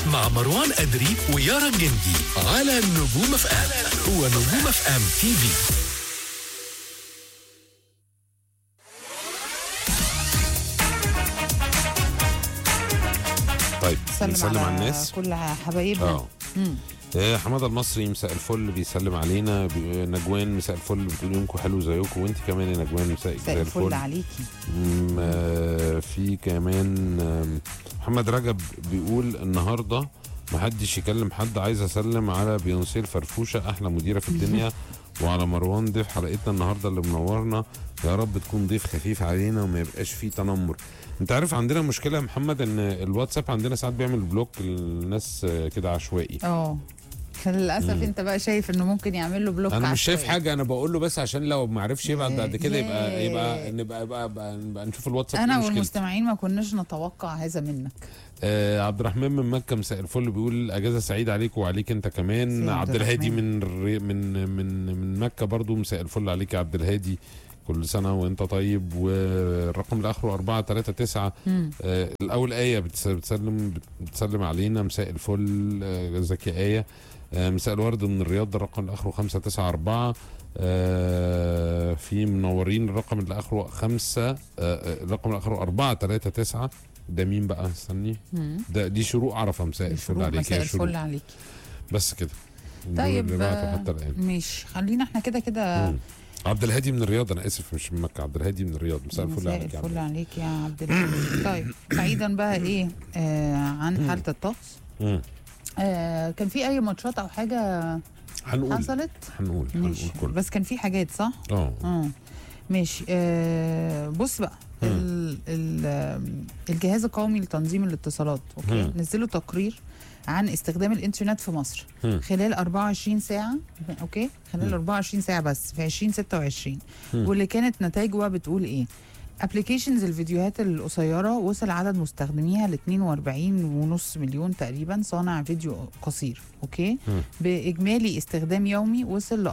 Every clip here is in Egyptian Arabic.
مع مروان أدري ويارا جندي على نجوم اف ام هو نجوم اف ام تي في طيب سلم نسلم على الناس كل حبايبنا اه مم. آه، حماده المصري مساء الفل بيسلم علينا بي- نجوان مساء الفل بتقول يومكم حلو زيكم وانت كمان يا نجوان مساء مساء زي الفل الفل عليكي مم، آه، في كمان آم، محمد رجب بيقول النهارده محدش يكلم حد عايز اسلم على بيونسي الفرفوشه احلى مديره في الدنيا وعلى مروان ضيف حلقتنا النهارده اللي منورنا يا رب تكون ضيف خفيف علينا وما يبقاش فيه تنمر انت عارف عندنا مشكله يا محمد ان الواتساب عندنا ساعات بيعمل بلوك للناس آه، كده عشوائي اه للاسف انت بقى شايف انه ممكن يعمل له بلوك انا مش شايف عشوائي. حاجه انا بقول له بس عشان لو ما عرفش يبعت بعد كده يبقى ياه. يبقى نبقى يبقى, يبقى, يبقى نشوف الواتساب انا إيه مشكلته. والمستمعين ما كناش نتوقع هذا منك آه عبد الرحمن من مكه مساء الفل بيقول اجازه سعيده عليك وعليك انت كمان سيد عبد عبد الهادي الرحمن. من الري- من من من مكه برضو مساء الفل عليك يا عبد الهادي كل سنه وانت طيب والرقم اللي اخره 439 مم. آه الاول ايه بتس- بتسلم بتسلم علينا مساء الفل آه، جزاك يا ايه آه مساء الورد من الرياض ده الرقم اللي اخره 594 آه في منورين الرقم اللي اخره 5 آه آه، الرقم اللي اخره 439 ده مين بقى استني مم. ده دي شروق عرفه مساء الفل الشروق عليك مساء يا شروق الفل عليكي بس كده دول طيب اللي بعتوا آه، حتى الان مش خلينا احنا كده كده مم. عبد الهادي من الرياض انا اسف مش من مكه عبد الهادي من الرياض مساء الفل مساء عليك يا عبد الفل الهادي. عليك يا عبد الهادي طيب بعيدا بقى ايه آه عن حاله الطقس مم. آه كان في اي ماتشات او حاجه هنقول حصلت هنقول هنقول ماشي كله بس كان في حاجات صح اه اه ماشي آه بص بقى ال ال آم، الجهاز القومي لتنظيم الاتصالات اوكي مم. نزلوا تقرير عن استخدام الانترنت في مصر مم. خلال 24 ساعه اوكي خلال مم. 24 ساعه بس في 2026 مم. واللي كانت نتائجه بتقول ايه ابلكيشنز الفيديوهات القصيره وصل عدد مستخدميها ل 42.5 مليون تقريبا صانع فيديو قصير اوكي مم. باجمالي استخدام يومي وصل ل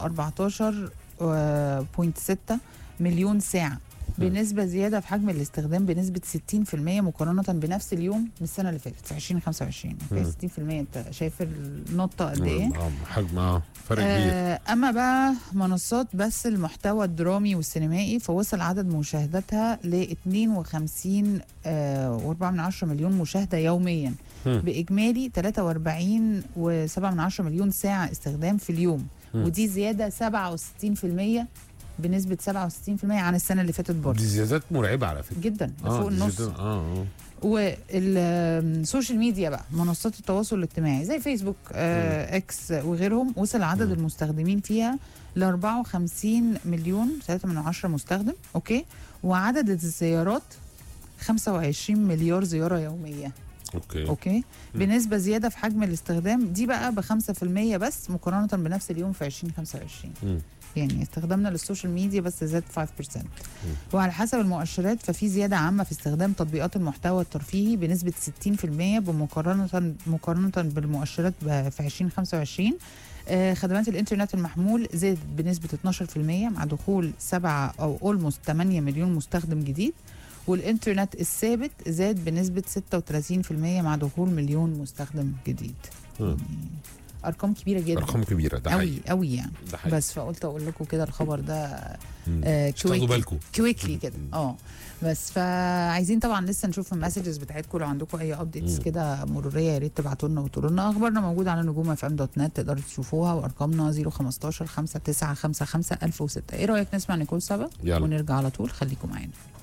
14.6 مليون ساعه بنسبة زيادة في حجم الاستخدام بنسبة 60% مقارنة بنفس اليوم من السنة اللي فاتت في 2025 اوكي 60% انت شايف النقطة قد ايه؟ اه حجم اه فرق كبير آه اما بقى منصات بس المحتوى الدرامي والسينمائي فوصل عدد مشاهداتها ل 52 آه و4 من عشرة مليون مشاهده يوميا مم. باجمالي 43 و7 من عشرة مليون ساعه استخدام في اليوم مم. ودي زياده 67% بنسبه 67% عن السنه اللي فاتت برضه دي زيادات مرعبه على فكره جدا ده اه فوق دي النص زيادات- اه اه والسوشيال ميديا بقى منصات التواصل الاجتماعي زي فيسبوك آه اكس وغيرهم وصل عدد مم. المستخدمين فيها ل 54 مليون 3 من عشرة مستخدم اوكي وعدد الزيارات 25 مليار زياره يوميه اوكي اوكي بنسبه زياده في حجم الاستخدام دي بقى ب 5% بس مقارنه بنفس اليوم في 2025 مم. يعني استخدامنا للسوشيال ميديا بس زاد 5% وعلى حسب المؤشرات ففي زيادة عامة في استخدام تطبيقات المحتوى الترفيهي بنسبة 60% بمقارنة مقارنة بالمؤشرات ب- في 2025 آه، خدمات الانترنت المحمول زادت بنسبة 12% مع دخول 7 أو اولموست 8 مليون مستخدم جديد والانترنت الثابت زاد بنسبة 36% مع دخول مليون مستخدم جديد مم. أرقام كبيرة جدا ارقام كبيره ده قوي حقيقي قوي يعني ده حقيقي بس فقلت اقول لكم كده الخبر ده مم. آه تاخدوا كويكلي بالكم كويكلي كده اه بس فعايزين طبعا لسه نشوف المسجز بتاعتكم لو عندكم اي ابديتس مم. كده مروريه يا ريت تبعتوا لنا وتقولوا لنا اخبارنا موجوده على نجوم اف ام دوت نت تقدروا تشوفوها وارقامنا 015 5955 1006 ايه رايك نسمع نيكول سابا يلا ونرجع على طول خليكم معانا